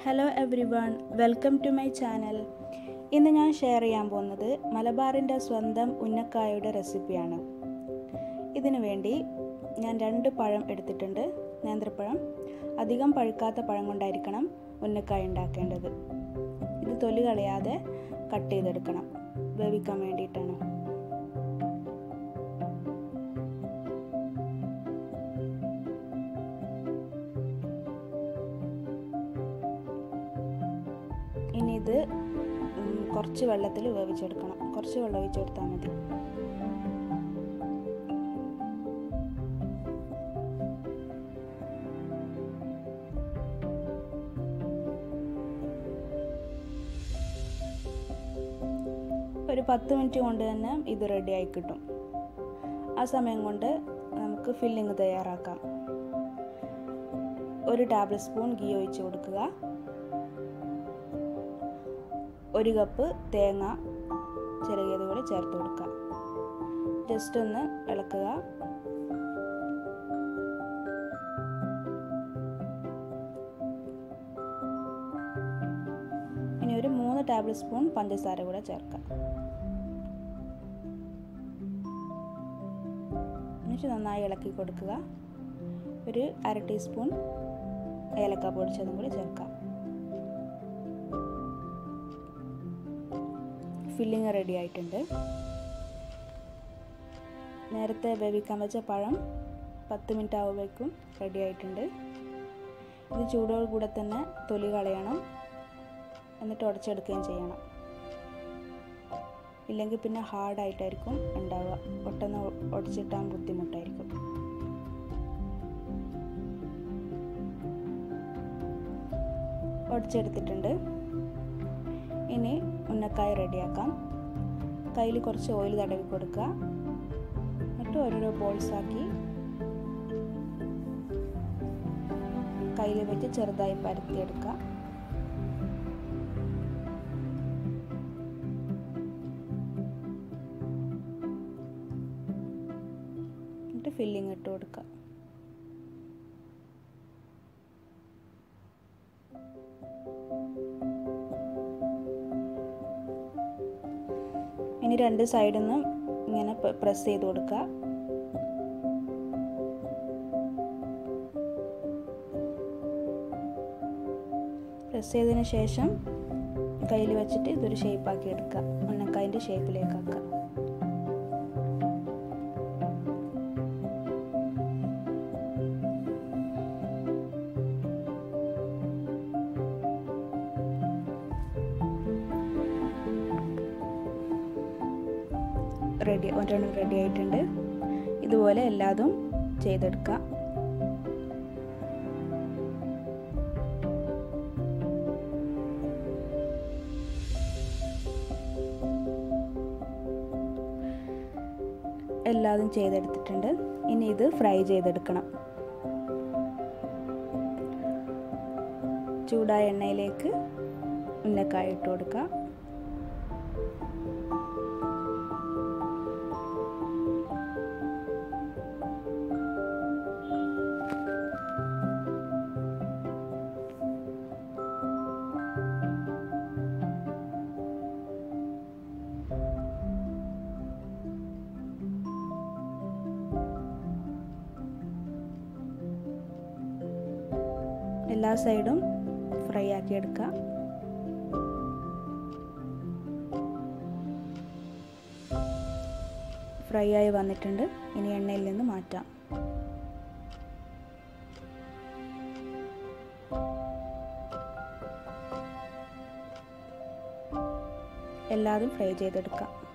hello everyone welcome to my channel ഇന്ന് ഞാൻ share ചെയ്യാൻ പോകുന്നത് മലബാറിൻ്റെ സ്വന്തം ഉന്നക്കായയുടെ റെസിപ്പിയാണ് ഇതിനു വേണ്ടി ഞാൻ രണ്ട് പഴം എടുത്തിട്ടുണ്ട് നേന്ത്രപ്പഴം അധികം പഴുക്കാത്ത പഴം കൊണ്ടായിരിക്കണം ഉന്നക്കായ ഉണ്ടാക്കേണ്ടത് ഇത് തൊലി കളയാതെ കട്ട് ചെയ്തെടുക്കണം വേവിക്കാൻ വേണ്ടിയിട്ടാണ് ഇനി ഇത് കുറച്ച് വെള്ളത്തിൽ വേവിച്ചെടുക്കണം കുറച്ച് വെള്ളം ഒഴിച്ചു കൊടുത്താൽ മതി ഒരു പത്ത് മിനിറ്റ് കൊണ്ട് തന്നെ ഇത് റെഡി ആയി കിട്ടും ആ സമയം കൊണ്ട് നമുക്ക് ഫില്ലിങ് തയ്യാറാക്കാം ഒരു ടേബിൾ സ്പൂൺ ഗീ ഒഴിച്ച് കൊടുക്കുക ഒരു കപ്പ് തേങ്ങ ചിരകിയത് കൂടി ചേർത്ത് കൊടുക്കുക ജസ്റ്റ് ഒന്ന് ഇളക്കുക ഇനി ഒരു മൂന്ന് ടേബിൾ സ്പൂൺ പഞ്ചസാര കൂടെ ചേർക്കാം എന്നിട്ട് നന്നായി ഇളക്കി കൊടുക്കുക ഒരു അര ടീസ്പൂൺ ഏലക്ക പൊടിച്ചതും കൂടി ചേർക്കാം ഫില്ലിങ് റെഡി ആയിട്ടുണ്ട് നേരത്തെ വേവിക്കാൻ വെച്ച പഴം പത്ത് മിനിറ്റ് ആവുമ്പോഴേക്കും റെഡി ആയിട്ടുണ്ട് ഇത് ചൂടോട് കൂടെ തന്നെ തൊലി കളയണം എന്നിട്ട് ഉടച്ചെടുക്കുകയും ചെയ്യണം ഇല്ലെങ്കിൽ പിന്നെ ഹാർഡായിട്ടായിരിക്കും ഉണ്ടാവുക പെട്ടെന്ന് ഉടച്ചിട്ടാൻ ബുദ്ധിമുട്ടായിരിക്കും ഉടച്ചെടുത്തിട്ടുണ്ട് ഇനി ഉന്നക്കായ റെഡിയാക്കാം കയ്യിൽ കുറച്ച് ഓയിൽ തടവി കൊടുക്കുക എന്നിട്ട് ഓരോരോ ബോൾസ് ആക്കി കയ്യിൽ വെച്ച് ചെറുതായി പരത്തിയെടുക്കുക എന്നിട്ട് ഫില്ലിങ് ഇട്ട് കൊടുക്കുക ഇനി രണ്ട് സൈഡിൽ നിന്നും ഇങ്ങനെ പ്രസ് ചെയ്ത് കൊടുക്കുക പ്രസ് ചെയ്തതിന് ശേഷം കയ്യിൽ വെച്ചിട്ട് ഇതൊരു ഷേപ്പാക്കി എടുക്കുക ഉന്നക്കായൻ്റെ ഷേപ്പിലേക്കാക്കുക റെഡി ഒരെണ്ണം റെഡി ആയിട്ടുണ്ട് ഇതുപോലെ എല്ലാതും ചെയ്തെടുക്കാം എല്ലാതും ചെയ്തെടുത്തിട്ടുണ്ട് ഇനി ഇത് ഫ്രൈ ചെയ്തെടുക്കണം ചൂടായ എണ്ണയിലേക്ക് ഉന്നക്കായ ഇട്ട് കൊടുക്കാം എല്ലാ സൈഡും ഫ്രൈ ആക്കി എടുക്കുക ഫ്രൈ ആയി വന്നിട്ടുണ്ട് ഇനി എണ്ണയിൽ നിന്ന് മാറ്റാം എല്ലാതും ഫ്രൈ ചെയ്തെടുക്കാം